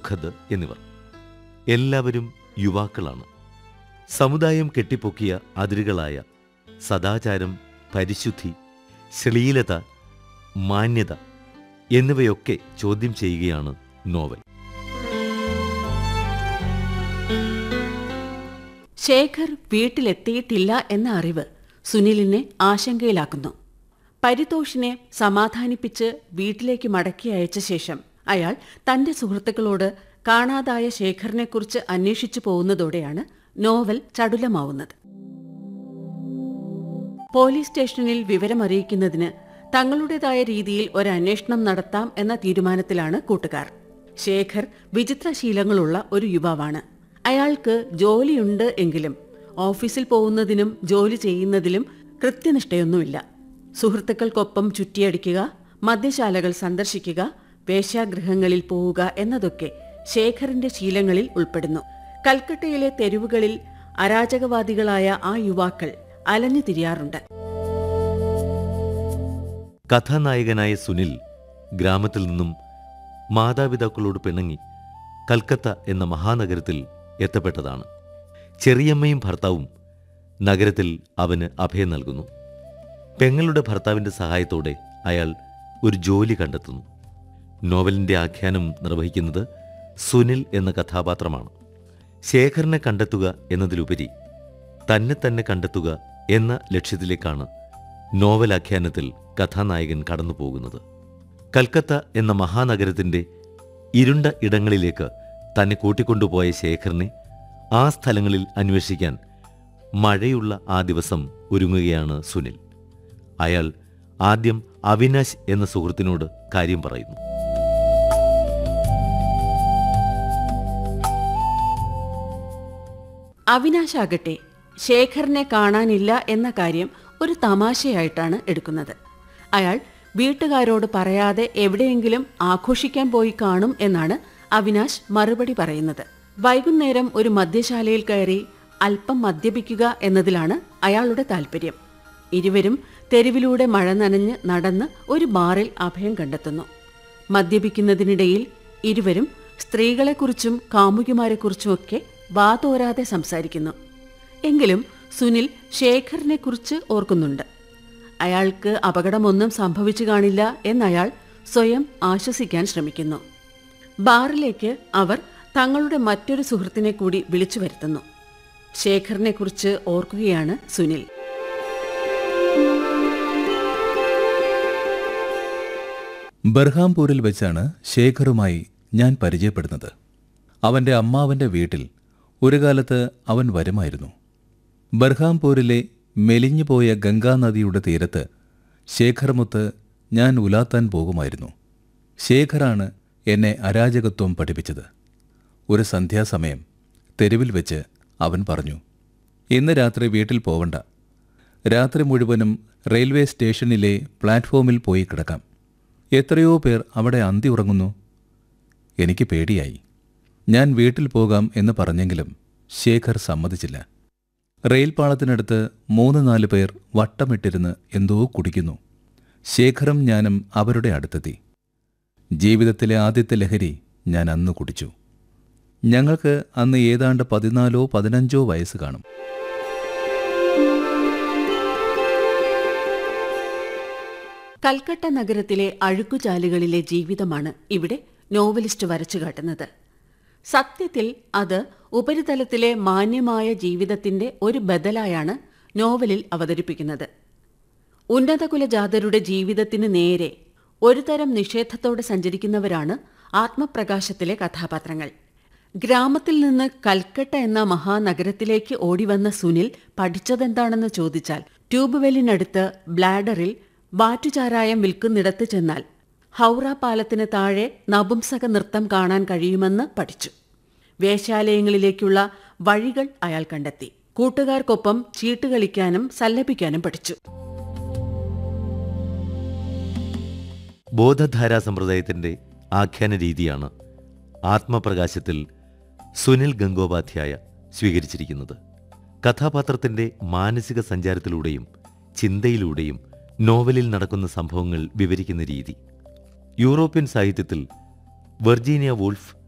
സുഖദ് എന്നിവർ എല്ലാവരും യുവാക്കളാണ് സമുദായം കെട്ടിപ്പൊക്കിയ അതിരുകളായ സദാചാരം പരിശുദ്ധി ശ്ലീലത മാന്യത എന്നിവയൊക്കെ ചോദ്യം ചെയ്യുകയാണ് നോവൽ ശേഖർ വീട്ടിലെത്തിയിട്ടില്ല എന്ന അറിവ് സുനിലിനെ ആശങ്കയിലാക്കുന്നു പരിതോഷിനെ സമാധാനിപ്പിച്ച് വീട്ടിലേക്ക് മടക്കി അയച്ച ശേഷം അയാൾ തന്റെ സുഹൃത്തുക്കളോട് കാണാതായ ശേഖറിനെക്കുറിച്ച് അന്വേഷിച്ചു പോകുന്നതോടെയാണ് നോവൽ ചടുലമാവുന്നത് പോലീസ് സ്റ്റേഷനിൽ വിവരമറിയിക്കുന്നതിന് തങ്ങളുടേതായ രീതിയിൽ ഒരു അന്വേഷണം നടത്താം എന്ന തീരുമാനത്തിലാണ് കൂട്ടുകാർ ശേഖർ വിചിത്രശീലങ്ങളുള്ള ഒരു യുവാവാണ് അയാൾക്ക് ജോലിയുണ്ട് എങ്കിലും ഓഫീസിൽ പോകുന്നതിനും ജോലി ചെയ്യുന്നതിലും കൃത്യനിഷ്ഠയൊന്നുമില്ല സുഹൃത്തുക്കൾക്കൊപ്പം ചുറ്റിയടിക്കുക മദ്യശാലകൾ സന്ദർശിക്കുക വേശ്യാഗൃഹങ്ങളിൽ പോവുക എന്നതൊക്കെ ശേഖറിന്റെ ശീലങ്ങളിൽ ഉൾപ്പെടുന്നു കൽക്കട്ടയിലെ തെരുവുകളിൽ അരാജകവാദികളായ ആ യുവാക്കൾ അലഞ്ഞു തിരിയാറുണ്ട് കഥാനായകനായ സുനിൽ ഗ്രാമത്തിൽ നിന്നും മാതാപിതാക്കളോട് പിണങ്ങി കൽക്കത്ത എന്ന മഹാനഗരത്തിൽ എത്തപ്പെട്ടതാണ് ചെറിയമ്മയും ഭർത്താവും നഗരത്തിൽ അവന് അഭയം നൽകുന്നു പെങ്ങളുടെ ഭർത്താവിന്റെ സഹായത്തോടെ അയാൾ ഒരു ജോലി കണ്ടെത്തുന്നു നോവലിന്റെ ആഖ്യാനം നിർവഹിക്കുന്നത് സുനിൽ എന്ന കഥാപാത്രമാണ് ശേഖറിനെ കണ്ടെത്തുക എന്നതിലുപരി തന്നെ തന്നെ കണ്ടെത്തുക എന്ന ലക്ഷ്യത്തിലേക്കാണ് നോവലാഖ്യാനത്തിൽ കഥാനായകൻ കടന്നു പോകുന്നത് കൽക്കത്ത എന്ന മഹാനഗരത്തിന്റെ ഇരുണ്ട ഇടങ്ങളിലേക്ക് തന്നെ കൂട്ടിക്കൊണ്ടുപോയ ശേഖറിനെ ആ സ്ഥലങ്ങളിൽ അന്വേഷിക്കാൻ മഴയുള്ള ആ ദിവസം ഒരുങ്ങുകയാണ് സുനിൽ അയാൾ ആദ്യം അവിനാശ് എന്ന സുഹൃത്തിനോട് കാര്യം പറയുന്നു അവിനാശാകട്ടെ ശേഖറിനെ കാണാനില്ല എന്ന കാര്യം ഒരു തമാശയായിട്ടാണ് എടുക്കുന്നത് അയാൾ വീട്ടുകാരോട് പറയാതെ എവിടെയെങ്കിലും ആഘോഷിക്കാൻ പോയി കാണും എന്നാണ് അവിനാശ് മറുപടി പറയുന്നത് വൈകുന്നേരം ഒരു മദ്യശാലയിൽ കയറി അല്പം മദ്യപിക്കുക എന്നതിലാണ് അയാളുടെ താല്പര്യം ഇരുവരും തെരുവിലൂടെ മഴ നനഞ്ഞ് നടന്ന് ഒരു ബാറിൽ അഭയം കണ്ടെത്തുന്നു മദ്യപിക്കുന്നതിനിടയിൽ ഇരുവരും സ്ത്രീകളെക്കുറിച്ചും കാമുകിമാരെക്കുറിച്ചുമൊക്കെ വാതോരാതെ സംസാരിക്കുന്നു എങ്കിലും സുനിൽ ശേഖറിനെക്കുറിച്ച് ഓർക്കുന്നുണ്ട് അയാൾക്ക് അപകടമൊന്നും സംഭവിച്ചു കാണില്ല എന്നയാൾ സ്വയം ആശ്വസിക്കാൻ ശ്രമിക്കുന്നു ബാറിലേക്ക് അവർ തങ്ങളുടെ മറ്റൊരു സുഹൃത്തിനെ കൂടി വിളിച്ചു വരുത്തുന്നു ശേഖറിനെക്കുറിച്ച് ഓർക്കുകയാണ് സുനിൽ ബർഹാംപൂരിൽ വെച്ചാണ് ശേഖറുമായി ഞാൻ പരിചയപ്പെടുന്നത് അവന്റെ അമ്മാവന്റെ വീട്ടിൽ ഒരു കാലത്ത് അവൻ വരുമായിരുന്നു ബർഹാംപൂരിലെ മെലിഞ്ഞുപോയ ഗംഗാനദിയുടെ തീരത്ത് ശേഖർമുത്ത് ഞാൻ ഉലാത്താൻ പോകുമായിരുന്നു ശേഖറാണ് എന്നെ അരാജകത്വം പഠിപ്പിച്ചത് ഒരു സന്ധ്യാസമയം തെരുവിൽ വെച്ച് അവൻ പറഞ്ഞു ഇന്ന് രാത്രി വീട്ടിൽ പോവണ്ട രാത്രി മുഴുവനും റെയിൽവേ സ്റ്റേഷനിലെ പ്ലാറ്റ്ഫോമിൽ പോയി കിടക്കാം എത്രയോ പേർ അവിടെ അന്തി ഉറങ്ങുന്നു എനിക്ക് പേടിയായി ഞാൻ വീട്ടിൽ പോകാം എന്ന് പറഞ്ഞെങ്കിലും ശേഖർ സമ്മതിച്ചില്ല റെയിൽ പാളത്തിനടുത്ത് മൂന്ന് നാല് പേർ വട്ടമിട്ടിരുന്ന് എന്തോ കുടിക്കുന്നു ശേഖറും ഞാനും അവരുടെ അടുത്തെത്തി ജീവിതത്തിലെ ആദ്യത്തെ ലഹരി ഞാൻ അന്ന് കുടിച്ചു ഞങ്ങൾക്ക് അന്ന് ഏതാണ്ട് പതിനാലോ പതിനഞ്ചോ വയസ്സ് കാണും കൽക്കട്ട നഗരത്തിലെ അഴുക്കുചാലുകളിലെ ജീവിതമാണ് ഇവിടെ നോവലിസ്റ്റ് വരച്ചു കാട്ടുന്നത് സത്യത്തിൽ അത് ഉപരിതലത്തിലെ മാന്യമായ ജീവിതത്തിന്റെ ഒരു ബദലായാണ് നോവലിൽ അവതരിപ്പിക്കുന്നത് ഉന്നതകുല ജാതരുടെ ജീവിതത്തിന് നേരെ ഒരു തരം നിഷേധത്തോടെ സഞ്ചരിക്കുന്നവരാണ് ആത്മപ്രകാശത്തിലെ കഥാപാത്രങ്ങൾ ഗ്രാമത്തിൽ നിന്ന് കൽക്കട്ട എന്ന മഹാനഗരത്തിലേക്ക് ഓടിവന്ന സുനിൽ പഠിച്ചതെന്താണെന്ന് ചോദിച്ചാൽ ട്യൂബ് വെല്ലിനടുത്ത് ബ്ലാഡറിൽ വാറ്റുചാരായം വിൽക്കുന്നിടത്ത് ചെന്നാൽ ഹൗറ പാലത്തിന് താഴെ നപുംസക നൃത്തം കാണാൻ കഴിയുമെന്ന് പഠിച്ചു വേശ്യാലയങ്ങളിലേക്കുള്ള വഴികൾ അയാൾ കണ്ടെത്തി കൂട്ടുകാർക്കൊപ്പം ചീട്ട് കളിക്കാനും സല്ലപിക്കാനും പഠിച്ചു ബോധധാരാ സമ്പ്രദായത്തിന്റെ ആഖ്യാന രീതിയാണ് ആത്മപ്രകാശത്തിൽ സുനിൽ ഗംഗോപാധ്യായ സ്വീകരിച്ചിരിക്കുന്നത് കഥാപാത്രത്തിന്റെ മാനസിക സഞ്ചാരത്തിലൂടെയും ചിന്തയിലൂടെയും നോവലിൽ നടക്കുന്ന സംഭവങ്ങൾ വിവരിക്കുന്ന രീതി യൂറോപ്യൻ സാഹിത്യത്തിൽ വെർജീനിയ വൂൾഫ്